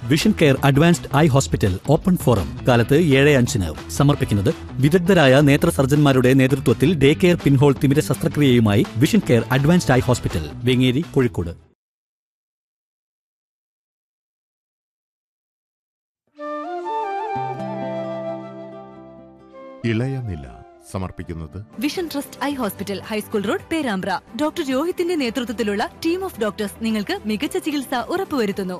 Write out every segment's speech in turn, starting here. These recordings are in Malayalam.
Vision care advanced eye hospital open forum കാലത്ത് ഏഴ് അഞ്ചിന് സമർപ്പിക്കുന്നത് വിദഗ്ധരായ നേത്ര സർജന്മാരുടെ നേതൃത്വത്തിൽ ഡേ കെയർ പിൻഹോൾ തിമിര ശസ്ത്രക്രിയയുമായി vision care advanced eye hospital Vengeri Kozhikode ഇളയനില സമർപ്പിക്കുന്നത് vision trust eye hospital high school road Perambra doctor രോഹിത്തിന്റെ നേതൃത്വത്തിലുള്ള ടീം ഓഫ് ഡോക്ടേഴ്സ് നിങ്ങൾക്ക് മികച്ച ചികിത്സ ഉറപ്പുവരുത്തുന്നു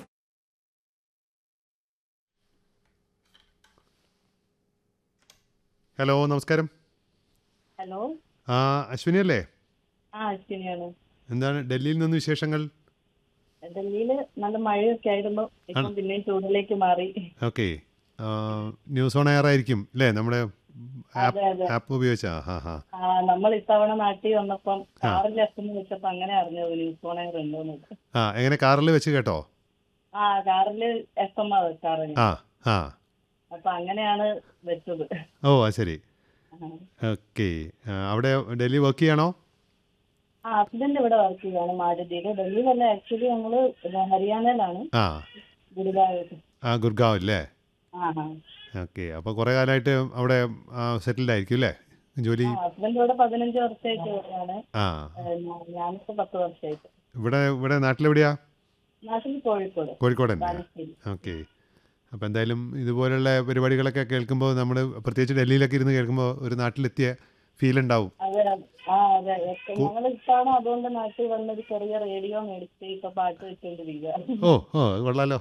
ഹലോ നമസ്കാരം ഹലോ ആ അശ്വിനി അല്ലേ ആ അശ്വിനിയാണ് എന്താണ് ഡൽഹിയിൽ നിന്ന് വിശേഷങ്ങൾ ഡൽഹിയില് നല്ല മഴയൊക്കെ ആയിരുന്നു ഇപ്പം പിന്നെയും ചൂടിലേക്ക് മാറി ഓക്കെ ന്യൂസ് ഓൺ എയർ ആയിരിക്കും അല്ലേ നമ്മുടെ അതെ, അതെ. ആപ്പ് ഉപയോഗിച്ചാ ഹാ ഹാ ആ നമ്മൾ ഇത്തവണ നാട്ടിൽ വന്നപ്പം കാറിൽ എത്തുന്ന വെച്ചപ്പോ അങ്ങനെ അറിഞ്ഞത് ന്യൂസ് ഓണർ ഉണ്ടോന്ന് ആ എങ്ങനെ കാറിൽ വെച്ച് കേട്ടോ ആ കാറില് എഫ് എം ആ വെക്കാറ് ആ ആ അപ്പൊ അങ്ങനെയാണ് വെച്ചത് ഓ ആ ശരി ഓക്കെ അവിടെ ഡൽഹി വർക്ക് ചെയ്യണോ ആ ഹസ്ബൻഡ് ഇവിടെ വർക്ക് ചെയ്യാണ് മാരുതിയില് ഡൽഹിയിലല്ല ആക്ച്വലി ഞങ്ങള് ഹരിയാനയിലാണ് ആ ഗുരുവായൂർ ആ ഗുർഗാവ് അല്ലേ ആ ആ ഓക്കെ അപ്പോൾ കുറേ കാലമായിട്ട് അവിടെ സെറ്റിൽഡ് ആയിരിക്കും അല്ലേ ജോലി ഹസ്ബൻഡ് ഇവിടെ പതിനഞ്ച് വർഷമായിട്ട് ഇവിടെയാണ് ആ ഏ, ഞാ- ഞാനിപ്പോ പത്ത് വർഷമായിട്ട് ഇവിടെ ഇവിടെ നാട്ടിലെവിടെയാ നാട്ടിൽ കോഴിക്കോട് കോഴിക്കോട് തന്നെ ബാലുശ്ശേരി ഓക്കെ അപ്പോൾ എന്തായാലും ഇതുപോലുള്ള പരിപാടികളൊക്കെ കേൾക്കുമ്പോൾ നമ്മൾ പ്രത്യേകിച്ച് ഡൽഹിയിലൊക്കെ ഇരുന്ന് കേൾക്കുമ്പോൾ ഒരു നാട്ടിലെത്തിയ ഫീൽ ഉണ്ടാവും അതെ ആ അതെ ഞങ്ങൾ ഇപ്പാണ് അതുകൊണ്ട് നാട്ടിൽ വന്നൊരു ചെറിയ റേഡിയോ മേടിച്ച് ഇപ്പൊ പാട്ട് വെച്ചോണ്ടിരിക്കുക ഓ ഓ അത് കൊള്ളാലോ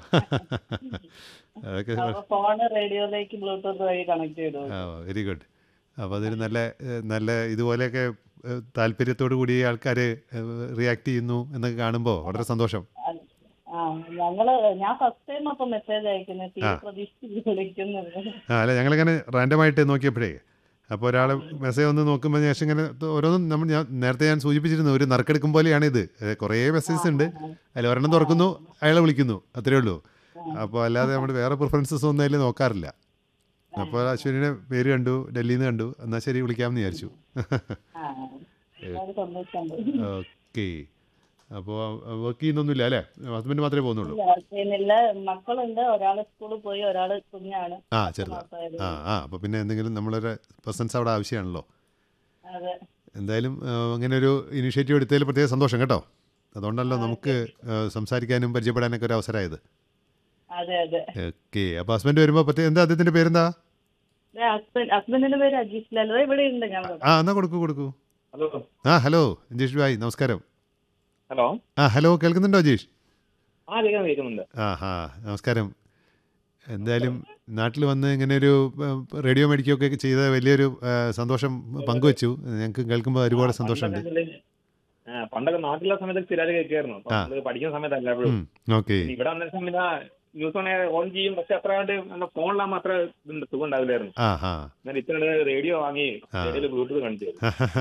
അതൊക്കെ അപ്പൊ ഫോണ് റേഡിയോയിലേക്ക് ബ്ലൂടൂത്ത് വഴി കണക്ട് ചെയ്തു ആ വെരി ഗുഡ് അപ്പോൾ അതൊരു നല്ല ഏഹ്, നല്ല ഇതുപോലെയൊക്കെ ഏഹ്, താല്പര്യത്തോടു കൂടി ആൾക്കാർ റിയാക്ട് ചെയ്യുന്നു എന്നൊക്കെ കാണുമ്പോൾ വളരെ സന്തോഷം ആ ഞങ്ങള് ഞാൻ ഫസ്റ്റ് ടൈം അപ്പൊ മെസ്സേജ് അയക്കുന്നത് തീരെ ആ. പ്രതീക്ഷിച്ച് വിളിക്കുന്നത് ആ അല്ല ഞങ്ങളിങ്ങനെ റാൻഡമായിട്ട് നോക്കിയപ്പോഴേ അപ്പോൾ ഒരാൾ മെസ്സേജ് ഒന്ന് നോക്കുമ്പോൾ ശേഷം ഇങ്ങനെ ഓരോന്നും നമ്മൾ ഞാൻ നേരത്തെ ഞാൻ സൂചിപ്പിച്ചിരുന്നു ഒരു നറുക്കെടുക്കും പോലെയാണ് ഇത് ഏഹ്, കുറേ മെസ്സേജസ് ഉണ്ട് അതിൽ ഒരെണ്ണം തുറക്കുന്നു അയാളെ വിളിക്കുന്നു അത്രേ ഉള്ളൂ അപ്പോൾ അല്ലാതെ നമ്മൾ വേറെ പ്രിഫറൻസസ് ഒന്നും അതിൽ നോക്കാറില്ല അപ്പോൾ അശ്വിനിയുടെ പേര് കണ്ടു ഡൽഹിയിൽ നിന്ന് കണ്ടു എന്നാൽ ശരി വിളിക്കാമെന്ന് വിചാരിച്ചു ആ അത് സന്തോഷമുണ്ട് ഓക്കെ അപ്പോൾ വർക്ക് ചെയ്യുന്നൊന്നുമില്ല അല്ലേ ഹസ്ബൻഡ് മാത്രമേ പോകുന്നുള്ളൂ ചെയ്യുന്നില്ല മക്കളുണ്ട് ഒരാള് സ്കൂളിൽ പോയി ഒരാള് കുഞ്ഞാണ് ആ ചെറുതാ മാസമായത്. ആ ആ അപ്പോൾ പിന്നെ എന്തെങ്കിലും നമ്മളൊരു പ്രസൻസ് അവിടെ ആവശ്യമാണല്ലോ അതെ എന്തായാലും ആ, അങ്ങനെ ഒരു ഇനിഷ്യേറ്റീവ് എടുത്തതിൽ പ്രത്യേക സന്തോഷം കേട്ടോ അതുകൊണ്ടല്ലോ നമുക്ക് ആ, സംസാരിക്കാനും പരിചയപ്പെടാനൊക്കെ ഒരു അവസരമായത് അതെ അതെ ഓക്കെ അപ്പോൾ ഹസ്ബൻഡ് വരുമ്പോൾ പ്രത്യേക എന്താ അദ്ദേഹത്തിൻ്റെ പേരെന്താ ഹസ്ബൻഡ് ഹസ്ബൻഡിന്റെ പേര് അജീഷ് ലാലോ ഇവിടെ ഉണ്ട് ഞാൻ ആ എന്നാൽ കൊടുക്കൂ കൊടുക്കൂ ഹലോ ആ ഹലോ അജീഷ് ഭായ് നമസ്കാരം ഹലോ ആ ഹലോ കേൾക്കുന്നുണ്ടോ അജീഷ് ആ കേൾക്കാൻ കേൾക്കുന്നുണ്ട് ആ ഹാ നമസ്കാരം എന്തായാലും നാട്ടിൽ വന്ന് ഇങ്ങനെ ഒരു ആ, റേഡിയോ മേടിക്കുകയൊക്കെ ചെയ്ത വലിയൊരു ആ, സന്തോഷം പങ്കുവച്ചു ഞങ്ങൾക്ക് കേൾക്കുമ്പോൾ ഒരുപാട് സന്തോഷമുണ്ട് പണ്ടൊക്കെ ആ, പണ്ടൊക്കെ നാട്ടിലുള്ള സമയത്ത് സ്ഥിരമായിട്ട് കേൾക്കായിരുന്നു ആ. പണ്ട് പഠിക്കുന്ന സമയത്തല്ല എപ്പോഴും ഓക്കെ ഇവിടെ വന്ന സമയത്ത് ന്യൂസ് ഓൺ ഓൺ ചെയ്യും പക്ഷെ അത്ര കണ്ട് ഫോണിലാകുമ്പോൾ അത്ര ഇതുണ്ട് സുഖം ഉണ്ടാവില്ലായിരുന്നു ആ ഹാ എന്നാൽ ഇത്ര റേഡിയോ വാങ്ങി ആ. റേഡിയോയിൽ ബ്ലൂടൂത്ത് കണ്ടു